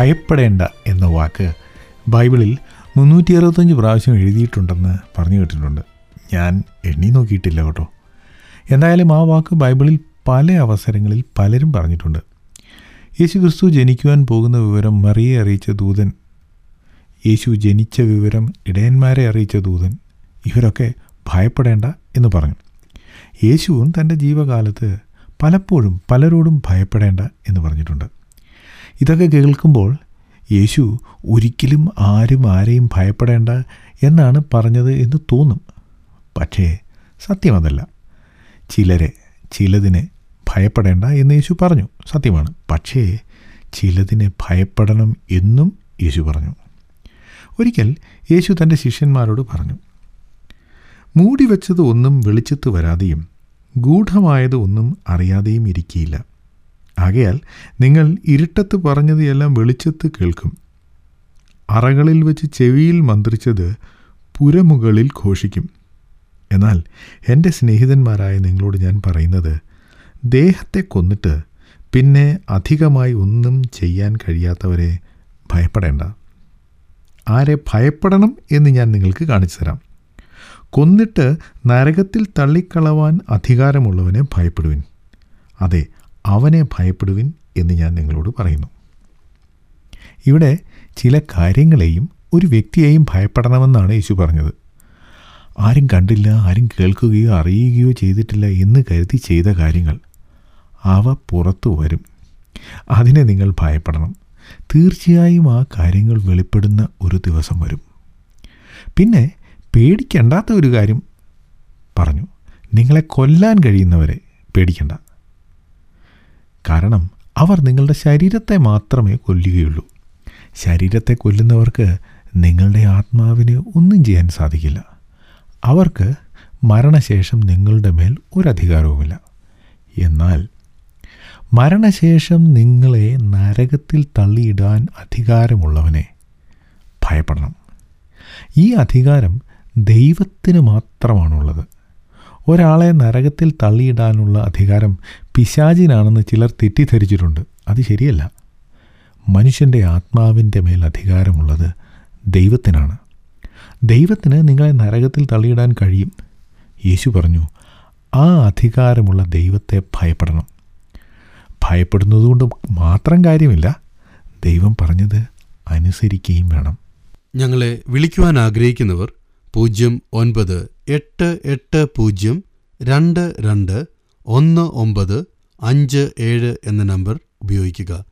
ഭയപ്പെടേണ്ട എന്ന വാക്ക് ബൈബിളിൽ മുന്നൂറ്റി അറുപത്തഞ്ച് പ്രാവശ്യം എഴുതിയിട്ടുണ്ടെന്ന് പറഞ്ഞു കേട്ടിട്ടുണ്ട് ഞാൻ എണ്ണി നോക്കിയിട്ടില്ല കേട്ടോ എന്തായാലും ആ വാക്ക് ബൈബിളിൽ പല അവസരങ്ങളിൽ പലരും പറഞ്ഞിട്ടുണ്ട് യേശു ക്രിസ്തു ജനിക്കുവാൻ പോകുന്ന വിവരം മറിയെ അറിയിച്ച ദൂതൻ യേശു ജനിച്ച വിവരം ഇടയന്മാരെ അറിയിച്ച ദൂതൻ ഇവരൊക്കെ ഭയപ്പെടേണ്ട എന്ന് പറഞ്ഞു യേശുവും തൻ്റെ ജീവകാലത്ത് പലപ്പോഴും പലരോടും ഭയപ്പെടേണ്ട എന്ന് പറഞ്ഞിട്ടുണ്ട് ഇതൊക്കെ കേൾക്കുമ്പോൾ യേശു ഒരിക്കലും ആരും ആരെയും ഭയപ്പെടേണ്ട എന്നാണ് പറഞ്ഞത് എന്ന് തോന്നും പക്ഷേ സത്യം അതല്ല ചിലരെ ചിലതിനെ ഭയപ്പെടേണ്ട എന്ന് യേശു പറഞ്ഞു സത്യമാണ് പക്ഷേ ചിലതിനെ ഭയപ്പെടണം എന്നും യേശു പറഞ്ഞു ഒരിക്കൽ യേശു തൻ്റെ ശിഷ്യന്മാരോട് പറഞ്ഞു മൂടിവെച്ചത് ഒന്നും വെളിച്ചത്ത് വരാതെയും ഗൂഢമായത് ഒന്നും അറിയാതെയും ഇരിക്കുകയില്ല ആകയാൽ നിങ്ങൾ ഇരുട്ടത്ത് പറഞ്ഞത് എല്ലാം വെളിച്ചത്ത് കേൾക്കും അറകളിൽ വെച്ച് ചെവിയിൽ മന്ത്രിച്ചത് പുരമുകളിൽ ഘോഷിക്കും എന്നാൽ എൻ്റെ സ്നേഹിതന്മാരായ നിങ്ങളോട് ഞാൻ പറയുന്നത് ദേഹത്തെ കൊന്നിട്ട് പിന്നെ അധികമായി ഒന്നും ചെയ്യാൻ കഴിയാത്തവരെ ഭയപ്പെടേണ്ട ആരെ ഭയപ്പെടണം എന്ന് ഞാൻ നിങ്ങൾക്ക് കാണിച്ചു തരാം കൊന്നിട്ട് നരകത്തിൽ തള്ളിക്കളവാൻ അധികാരമുള്ളവനെ ഭയപ്പെടുവിൻ അതെ അവനെ ഭയപ്പെടുവിൻ എന്ന് ഞാൻ നിങ്ങളോട് പറയുന്നു ഇവിടെ ചില കാര്യങ്ങളെയും ഒരു വ്യക്തിയെയും ഭയപ്പെടണമെന്നാണ് യേശു പറഞ്ഞത് ആരും കണ്ടില്ല ആരും കേൾക്കുകയോ അറിയുകയോ ചെയ്തിട്ടില്ല എന്ന് കരുതി ചെയ്ത കാര്യങ്ങൾ അവ പുറത്തു വരും അതിനെ നിങ്ങൾ ഭയപ്പെടണം തീർച്ചയായും ആ കാര്യങ്ങൾ വെളിപ്പെടുന്ന ഒരു ദിവസം വരും പിന്നെ പേടിക്കേണ്ടാത്ത ഒരു കാര്യം പറഞ്ഞു നിങ്ങളെ കൊല്ലാൻ കഴിയുന്നവരെ പേടിക്കണ്ട കാരണം അവർ നിങ്ങളുടെ ശരീരത്തെ മാത്രമേ കൊല്ലുകയുള്ളൂ ശരീരത്തെ കൊല്ലുന്നവർക്ക് നിങ്ങളുടെ ആത്മാവിന് ഒന്നും ചെയ്യാൻ സാധിക്കില്ല അവർക്ക് മരണശേഷം നിങ്ങളുടെ മേൽ ഒരധികാരവുമില്ല എന്നാൽ മരണശേഷം നിങ്ങളെ നരകത്തിൽ തള്ളിയിടാൻ അധികാരമുള്ളവനെ ഭയപ്പെടണം ഈ അധികാരം ദൈവത്തിന് മാത്രമാണുള്ളത് ഒരാളെ നരകത്തിൽ തള്ളിയിടാനുള്ള അധികാരം പിശാചിനാണെന്ന് ചിലർ തെറ്റിദ്ധരിച്ചിട്ടുണ്ട് അത് ശരിയല്ല മനുഷ്യൻ്റെ ആത്മാവിൻ്റെ മേൽ അധികാരമുള്ളത് ദൈവത്തിനാണ് ദൈവത്തിന് നിങ്ങളെ നരകത്തിൽ തള്ളിയിടാൻ കഴിയും യേശു പറഞ്ഞു ആ അധികാരമുള്ള ദൈവത്തെ ഭയപ്പെടണം ഭയപ്പെടുന്നതുകൊണ്ട് മാത്രം കാര്യമില്ല ദൈവം പറഞ്ഞത് അനുസരിക്കുകയും വേണം ഞങ്ങളെ വിളിക്കുവാൻ ആഗ്രഹിക്കുന്നവർ പൂജ്യം ഒൻപത് എട്ട് എട്ട് പൂജ്യം രണ്ട് രണ്ട് ഒന്ന് ഒമ്പത് അഞ്ച് ഏഴ് എന്ന നമ്പർ ഉപയോഗിക്കുക